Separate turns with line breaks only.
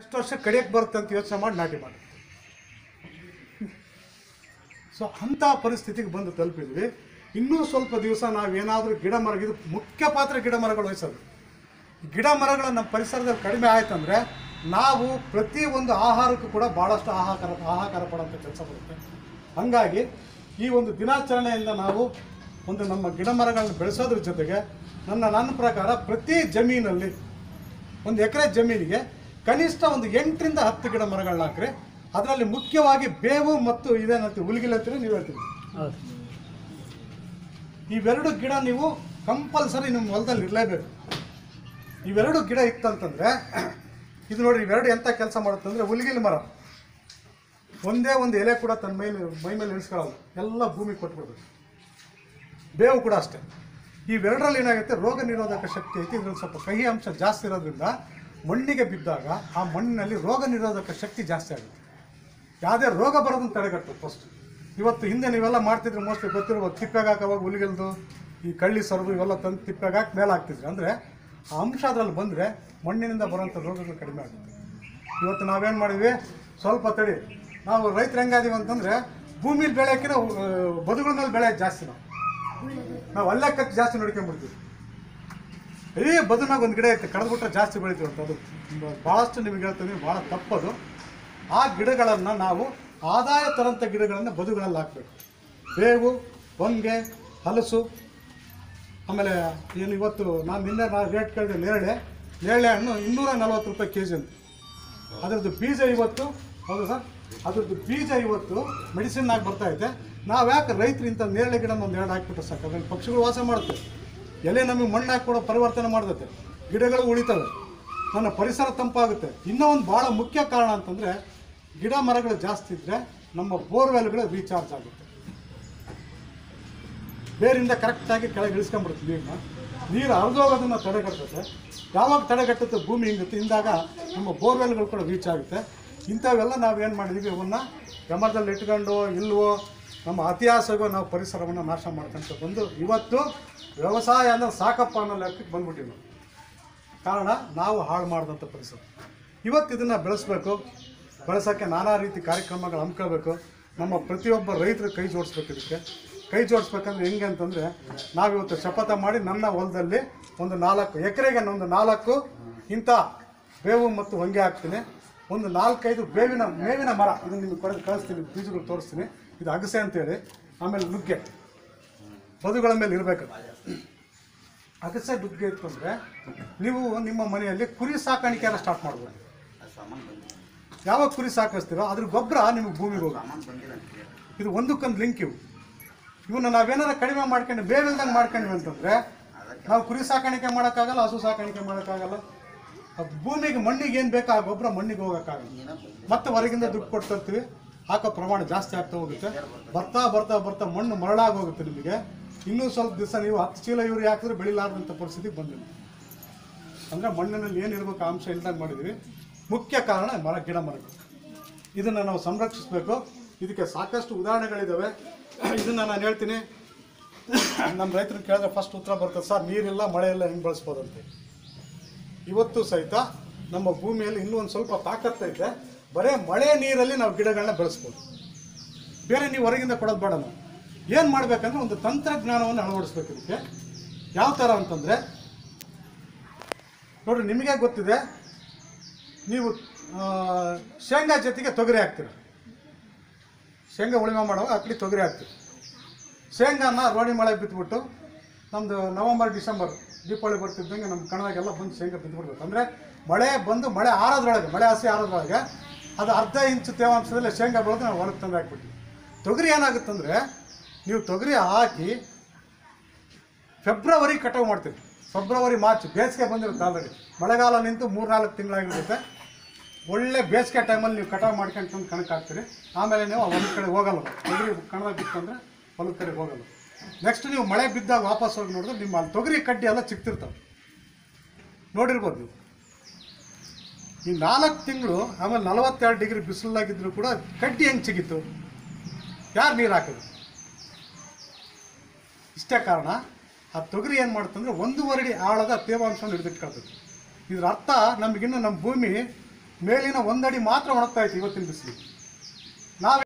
next ವರ್ಷ ಕಡಿಯಕ್ಕೆ ಬರುತ್ತೆ ಅಂತ ಯೋಚನೆ ಮಾಡಿ ನಾಟಿ ಮಾಡಿ ಸೊ ಅಂಥ ಪರಿಸ್ಥಿತಿಗೆ ಬಂದು ತಲುಪಿದ್ವಿ ಇನ್ನೂ ಸ್ವಲ್ಪ ದಿವಸ ನಾವೇನಾದರೂ ಗಿಡ ಮರ ಇದು ಮುಖ್ಯ ಪಾತ್ರ ಗಿಡ ಮರಗಳು ವಹಿಸೋದು ಗಿಡ ಮರಗಳು ನಮ್ಮ ಪರಿಸರದಲ್ಲಿ ಕಡಿಮೆ ಆಯ್ತಂದ್ರೆ ನಾವು ಪ್ರತಿ ಒಂದು ಆಹಾರಕ್ಕೂ ಕೂಡ ಭಾಳಷ್ಟು ಆಹಾಕಾರ ಆಹಾಕಾರ ಪಡೋಂಥ ಕೆಲಸ ಬರುತ್ತೆ ಹಾಗಾಗಿ ಈ ಒಂದು ದಿನಾಚರಣೆಯಿಂದ ನಾವು ಒಂದು ನಮ್ಮ ಗಿಡ ಮರಗಳನ್ನು ಬೆಳೆಸೋದ್ರ ಜೊತೆಗೆ ನನ್ನ ನನ್ನ ಪ್ರಕಾರ ಪ್ರತಿ ಜಮೀನಲ್ಲಿ ಒಂದು ಎಕರೆ ಜಮೀನಿಗೆ ಕನಿಷ್ಠ ಒಂದು ಎಂಟರಿಂದ ಹತ್ತು ಗಿಡ ಮರಗಳನ್ನ ಹಾಕ್ರಿ ಅದರಲ್ಲಿ ಮುಖ್ಯವಾಗಿ ಬೇವು ಮತ್ತು ಇದೇನಂತೀವಿ ಹುಲ್ಗಿಲ್ ಅಂತೀರಿ ನೀವು ಹೇಳ್ತೀವಿ
ಹೌದು
ಇವೆರಡು ಗಿಡ ನೀವು ಕಂಪಲ್ಸರಿ ನಿಮ್ಮ ಹೊಲದಲ್ಲಿ ಇರಲೇಬೇಕು ಇವೆರಡು ಗಿಡ ಇತ್ತಂತಂದ್ರೆ ಇದು ನೋಡಿ ಇವೆರಡು ಎಂಥ ಕೆಲಸ ಮಾಡುತ್ತೆ ಅಂದರೆ ಹುಲ್ಗಿಲ್ ಮರ ಒಂದೇ ಒಂದು ಎಲೆ ಕೂಡ ತನ್ನ ಮೈ ಮೈ ಮೇಲೆ ಇಳಿಸ್ಕೊಳ್ಳಲ್ಲ ಎಲ್ಲ ಭೂಮಿ ಕೊಟ್ಬಿಡ್ಬೇಕು ಬೇವು ಕೂಡ ಅಷ್ಟೇ ಇವೆರಡರಲ್ಲಿ ಏನಾಗುತ್ತೆ ರೋಗ ನಿರೋಧಕ ಶಕ್ತಿ ಐತಿ ಇದ್ರಲ್ಲಿ ಸ್ವಲ್ಪ ಕಹಿ ಅಂಶ ಜಾಸ್ತಿ ಇರೋದ್ರಿಂದ ಮಣ್ಣಿಗೆ ಬಿದ್ದಾಗ ಆ ಮಣ್ಣಿನಲ್ಲಿ ರೋಗ ನಿರೋಧಕ ಶಕ್ತಿ ಜಾಸ್ತಿ ಆಗುತ್ತೆ ಯಾವುದೇ ರೋಗ ಬರೋದನ್ನ ತಡೆಗಟ್ಟುತ್ತೆ ಫಸ್ಟ್ ಇವತ್ತು ಹಿಂದೆ ನೀವೆಲ್ಲ ಮಾಡ್ತಿದ್ರೆ ಮೋಸ್ಟ್ಲಿ ಗೊತ್ತಿರ್ಬೋದು ತಿಪ್ಪೆಗೆ ಹಾಕೋವಾಗ ಹುಲಿಗೆಲ್ದು ಈ ಕಳ್ಳಿ ಸೊರಗು ಇವೆಲ್ಲ ತಂದು ತಿಪ್ಪೆಗೆ ಹಾಕಿ ಮೇಲೆ ಹಾಕ್ತಿದ್ರು ಅಂದರೆ ಆ ಅಂಶ ಅದ್ರಲ್ಲಿ ಬಂದರೆ ಮಣ್ಣಿನಿಂದ ಬರೋಂಥ ರೋಗಗಳು ಕಡಿಮೆ ಆಗುತ್ತೆ ಇವತ್ತು ನಾವೇನು ಮಾಡಿದ್ವಿ ಸ್ವಲ್ಪ ತಡಿ ನಾವು ರೈತರು ಹೆಂಗಾದೀವಿ ಅಂತಂದರೆ ಭೂಮಿಲಿ ಬೆಳೆಯೋಕ್ಕಿಂತ ಬದುಗಳ ಮೇಲೆ ಬೆಳೆಯೋದು ಜಾಸ್ತಿ ನಾವು ನಾವು ಅಲ್ಲೇ ಕತ್ತು ಜಾಸ್ತಿ ನೋಡ್ಕೊಂಡ್ಬಿಡ್ತೀವಿ ಏ ಬದುನಾಗ ಒಂದು ಗಿಡ ಐತೆ ಕಳೆದ್ಬಿಟ್ರೆ ಜಾಸ್ತಿ ಬೆಳಿತೀವಿ ಅಂತ ಅದು ಭಾಳಷ್ಟು ನಿಮಗೆ ಹೇಳ್ತೀನಿ ಭಾಳ ತಪ್ಪದು ಆ ಗಿಡಗಳನ್ನು ನಾವು ಆದಾಯ ತರಂಥ ಗಿಡಗಳನ್ನು ಬದುಗಳಲ್ಲಿ ಹಾಕಬೇಕು ಬೇವು ಹೊಂಗೆ ಹಲಸು ಆಮೇಲೆ ಏನು ಇವತ್ತು ನಾನು ನಿನ್ನೆ ನಾನು ರೇಟ್ ಕೇಳಿದೆ ನೇರಳೆ ನೇರಳೆ ಹಣ್ಣು ಇನ್ನೂರ ನಲ್ವತ್ತು ರೂಪಾಯಿ ಕೆ ಜಿ ಅಂತ ಅದರದ್ದು ಬೀಜ ಇವತ್ತು ಹೌದು ಸರ್ ಅದ್ರದ್ದು ಬೀಜ ಇವತ್ತು ಮೆಡಿಸಿನ್ ಆಗಿ ಬರ್ತಾ ಐತೆ ನಾವು ಯಾಕೆ ರೈತರು ಇಂಥ ನೇರಳೆ ಗಿಡ ಒಂದು ಎರಡು ಹಾಕ್ಬಿಟ್ರೆ ಸಾಕು ಅದ್ರಲ್ಲಿ ಪಕ್ಷಿಗಳು ವಾಸ ಮಾಡುತ್ತೆ ಎಲೆ ನಮಗೆ ಮಣ್ಣು ಹಾಕಿ ಪರಿವರ್ತನೆ ಮಾಡ್ತೈತೆ ಗಿಡಗಳು ಉಳಿತವೆ ನನ್ನ ಪರಿಸರ ತಂಪಾಗುತ್ತೆ ಇನ್ನೂ ಒಂದು ಭಾಳ ಮುಖ್ಯ ಕಾರಣ ಅಂತಂದರೆ ಗಿಡ ಮರಗಳು ಜಾಸ್ತಿ ಇದ್ದರೆ ನಮ್ಮ ಬೋರ್ವೆಲ್ಗಳು ರೀಚಾರ್ಜ್ ಆಗುತ್ತೆ ಬೇರಿಂದ ಕರೆಕ್ಟಾಗಿ ಕೆಳಗೆ ಇಳಿಸ್ಕೊಂಡ್ಬಿಡುತ್ತೆ ನೀರನ್ನ ನೀರು ಹರಿದೋಗೋದನ್ನು ತಡೆಗಟ್ಟುತ್ತೆ ಯಾವಾಗ ತಡೆಗಟ್ಟುತ್ತೆ ಭೂಮಿ ಹಿಂಗುತ್ತೆ ಹಿಂದಾಗ ನಮ್ಮ ಬೋರ್ವೆಲ್ಗಳು ಕೂಡ ರೀಚ್ ಆಗುತ್ತೆ ಇಂಥವೆಲ್ಲ ನಾವೇನು ಮಾಡಿದ್ದೀವಿ ಅವನ್ನ ಗಮನದಲ್ಲಿ ಇಟ್ಕೊಂಡು ಇಲ್ವೋ ನಮ್ಮ ಇತಿಹಾಸಗೂ ನಾವು ಪರಿಸರವನ್ನು ನಾಶ ಮಾಡ್ಕೊಂತ ಬಂದು ಇವತ್ತು ವ್ಯವಸಾಯ ಅಂದ್ರೆ ಸಾಕಪ್ಪ ಅನ್ನೋ ಲೆಕ್ಕಕ್ಕೆ ಬಂದ್ಬಿಟ್ಟಿವಿ ನಾವು ಕಾರಣ ನಾವು ಹಾಳು ಮಾಡಿದಂಥ ಪರಿಸರ ಇವತ್ತು ಇದನ್ನು ಬೆಳೆಸಬೇಕು ಬೆಳೆಸೋಕ್ಕೆ ನಾನಾ ರೀತಿ ಕಾರ್ಯಕ್ರಮಗಳು ಹಮ್ಮಿಕೊಳ್ಬೇಕು ನಮ್ಮ ಪ್ರತಿಯೊಬ್ಬ ರೈತರು ಕೈ ಜೋಡಿಸ್ಬೇಕು ಇದಕ್ಕೆ ಕೈ ಜೋಡಿಸ್ಬೇಕಂದ್ರೆ ಹೆಂಗೆ ಅಂತಂದರೆ ನಾವಿವತ್ತು ಶಪಥ ಮಾಡಿ ನನ್ನ ಹೊಲದಲ್ಲಿ ಒಂದು ನಾಲ್ಕು ಎಕರೆಗೆ ಒಂದು ನಾಲ್ಕು ಇಂಥ ಬೇವು ಮತ್ತು ಹೊಂಗೆ ಹಾಕ್ತೀನಿ ಒಂದು ನಾಲ್ಕೈದು ಬೇವಿನ ಮೇವಿನ ಮರ ಇದನ್ನು ನಿಮಗೆ ಕೊಡೋದು ಕಳಿಸ್ತೀನಿ ಬೀಜಗಳು ತೋರಿಸ್ತೀನಿ ಇದು ಅಗಸೆ ಅಂತೇಳಿ ಆಮೇಲೆ ನುಗ್ಗೆ ಬದುಗಳ ಮೇಲೆ ಇರಬೇಕು ಅಗಸೆ ನುಗ್ಗೆ ಇತ್ತು ಅಂದರೆ ನೀವು ನಿಮ್ಮ ಮನೆಯಲ್ಲಿ ಕುರಿ ಸಾಕಾಣಿಕೆಯನ್ನು ಸ್ಟಾರ್ಟ್ ಮಾಡ್ಬೋದು ಯಾವಾಗ ಕುರಿ ಸಾಕಿಸ್ತೀರೋ ಅದ್ರ ಗೊಬ್ಬರ ನಿಮಗೆ ಭೂಮಿಗೆ ಹೋಗುತ್ತೆ ಇದು ಒಂದಕ್ಕೊಂದು ಲಿಂಕ್ ಇವು ಇವನ್ನ ನಾವೇನಾರ ಕಡಿಮೆ ಮಾಡ್ಕೊಂಡು ಬೇವಿಲ್ದಂಗೆ ಮಾಡ್ಕೊಂಡ್ವಿ ಅಂತಂದ್ರೆ ನಾವು ಕುರಿ ಸಾಕಾಣಿಕೆ ಮಾಡೋಕ್ಕಾಗಲ್ಲ ಹಸು ಸಾಕಾಣಿಕೆ ಮಾಡೋಕ್ಕಾಗಲ್ಲ ಅದು ಭೂಮಿಗೆ ಮಣ್ಣಿಗೆ ಏನು ಬೇಕು ಆ ಗೊಬ್ಬರ ಮಣ್ಣಿಗೆ ಹೋಗೋಕ್ಕಾಗಲ್ಲ ಮತ್ತೆ ಹೊರಗಿಂದ ದುಡ್ಡು ಕೊಟ್ಟು ತರ್ತೀವಿ ಹಾಕೋ ಪ್ರಮಾಣ ಜಾಸ್ತಿ ಆಗ್ತಾ ಹೋಗುತ್ತೆ ಬರ್ತಾ ಬರ್ತಾ ಬರ್ತಾ ಮಣ್ಣು ಮರಳಾಗಿ ಹೋಗುತ್ತೆ ನಿಮಗೆ ಇನ್ನೂ ಸ್ವಲ್ಪ ದಿವಸ ನೀವು ಹತ್ತು ಚೀಲ ಇವ್ರು ಹಾಕಿದ್ರೆ ಬೆಳಿಲಾರ್ದಂಥ ಪರಿಸ್ಥಿತಿಗೆ ಬಂದಿಲ್ಲ ಅಂದರೆ ಮಣ್ಣಿನಲ್ಲಿ ಏನಿರ್ಬೇಕು ಆ ಅಂಶ ಇಲ್ದಂಗೆ ಮಾಡಿದ್ವಿ ಮುಖ್ಯ ಕಾರಣ ಮರ ಗಿಡ ಮರಗಳು ಇದನ್ನು ನಾವು ಸಂರಕ್ಷಿಸಬೇಕು ಇದಕ್ಕೆ ಸಾಕಷ್ಟು ಉದಾಹರಣೆಗಳಿದ್ದಾವೆ ಇದನ್ನು ನಾನು ಹೇಳ್ತೀನಿ ನಮ್ಮ ರೈತರು ಕೇಳಿದ್ರೆ ಫಸ್ಟ್ ಉತ್ತರ ಬರ್ತದೆ ಸರ್ ನೀರಿಲ್ಲ ಮಳೆ ಇಲ್ಲ ಹೆಂಗೆ ಬಳಸ್ಬೋದಂತೆ ಇವತ್ತು ಸಹಿತ ನಮ್ಮ ಭೂಮಿಯಲ್ಲಿ ಇನ್ನೂ ಒಂದು ಸ್ವಲ್ಪ ತಾಕತ್ತೈತೆ ಬರೇ ಮಳೆ ನೀರಲ್ಲಿ ನಾವು ಗಿಡಗಳನ್ನ ಬೆಳೆಸ್ಬೋದು ಬೇರೆ ನೀವು ಹೊರಗಿಂದ ಕೊಡೋದು ಬೇಡ ನಾವು ಏನು ಮಾಡಬೇಕಂದ್ರೆ ಒಂದು ತಂತ್ರಜ್ಞಾನವನ್ನು ಅಳವಡಿಸ್ಬೇಕು ಇದಕ್ಕೆ ಯಾವ ಥರ ಅಂತಂದರೆ ನೋಡ್ರಿ ನಿಮಗೆ ಗೊತ್ತಿದೆ ನೀವು ಆ, ಶೇಂಗಾ ಜೊತೆಗೆ ತೊಗರಿ ಹಾಕ್ತೀರ ಶೇಂಗಾ ಉಳಿಮೆ ಮಾಡುವಾಗ ಅಕ್ಕಡಿ ತೊಗರಿ ಹಾಕ್ತೀವಿ ಶೇಂಗಾನ ರೋಣಿ ಮಳೆ ಬಿತ್ಬಿಟ್ಟು ನಮ್ಮದು ನವಂಬರ್ ಡಿಸೆಂಬರ್ ದೀಪಾವಳಿ ಬರ್ತಿದ್ದಂಗೆ ನಮ್ಮ ಕಣದಾಗೆಲ್ಲ ಬಂದು ಶೇಂಗಾ ಬಿದ್ದುಬಿಡ್ಬೇಕು ಅಂದರೆ ಮಳೆ ಬಂದು ಮಳೆ ಆರೋದ್ರೊಳಗೆ ಮಳೆ ಹಸಿ ಆರೋದ್ರೊಳಗೆ ಅದು ಅರ್ಧ ಇಂಚು ತೇವಾಂಶದಲ್ಲಿ ಶೇಂಗಾ ಬೆಳೆದು ನಾವು ಹೊಲಕ್ಕೆ ತಂದು ಹಾಕ್ಬಿಟ್ವಿ ತೊಗರಿ ಏನಾಗುತ್ತಂದರೆ ನೀವು ತೊಗರಿ ಹಾಕಿ ಫೆಬ್ರವರಿ ಕಟಾವು ಮಾಡ್ತೀವಿ ಫೆಬ್ರವರಿ ಮಾರ್ಚ್ ಬೇಸಿಗೆ ಬಂದಿರುತ್ತೆ ಆಲ್ರೆಡಿ ಮಳೆಗಾಲ ನಿಂತು ಮೂರು ನಾಲ್ಕು ತಿಂಗಳಾಗಿರುತ್ತೆ ಒಳ್ಳೆ ಬೇಸಿಗೆ ಟೈಮಲ್ಲಿ ನೀವು ಕಟಾವು ಮಾಡ್ಕೊಂಡು ತಂದು ಕಣಕ್ಕೆ ಹಾಕ್ತೀರಿ ಆಮೇಲೆ ನೀವು ಹೊಲದ ಕಡೆ ಹೋಗಲ್ಲ ತೊಗರಿ ಕಣದಾಗ ಬಿತ್ತಂದ್ರೆ ಹೊಲದ ಕಡೆ ಹೋಗಲ್ಲ ನೆಕ್ಸ್ಟ್ ನೀವು ಮಳೆ ಬಿದ್ದಾಗ ವಾಪಸ್ ಹೋಗಿ ನೋಡಿದ್ರೆ ನಿಮ್ಮ ಅಲ್ಲಿ ತೊಗರಿ ಕಡ್ಡಿ ಎಲ್ಲ ಚಿಕ್ತಿರ್ತಾವೆ ನೋಡಿರ್ಬೋದು ನೀವು ಈ ನಾಲ್ಕು ತಿಂಗಳು ಆಮೇಲೆ ನಲವತ್ತೆರಡು ಡಿಗ್ರಿ ಬಿಸಿಲಾಗಿದ್ರು ಕೂಡ ಕಡ್ಡಿ ಹೆಂಗೆ ಚಿಗಿತ್ತು ಯಾರು ನೀರು ಹಾಕೋದು ಇಷ್ಟೇ ಕಾರಣ ಆ ತೊಗರಿ ಏನು ಮಾಡುತ್ತಂದ್ರೆ ಒಂದೂವರೆ ಅಡಿ ಆಳದ ತೇವಾಂಶವನ್ನು ಹಿಡಿದಿಟ್ಕೊಳ್ತದೆ ಇದ್ರ ಅರ್ಥ ನಮಗಿನ್ನು ನಮ್ಮ ಭೂಮಿ ಮೇಲಿನ ಒಂದಡಿ ಮಾತ್ರ ಒಣಗ್ತಾ ಇತ್ತು ಇವತ್ತಿನ ಬಿಸಿಲು ನಾವು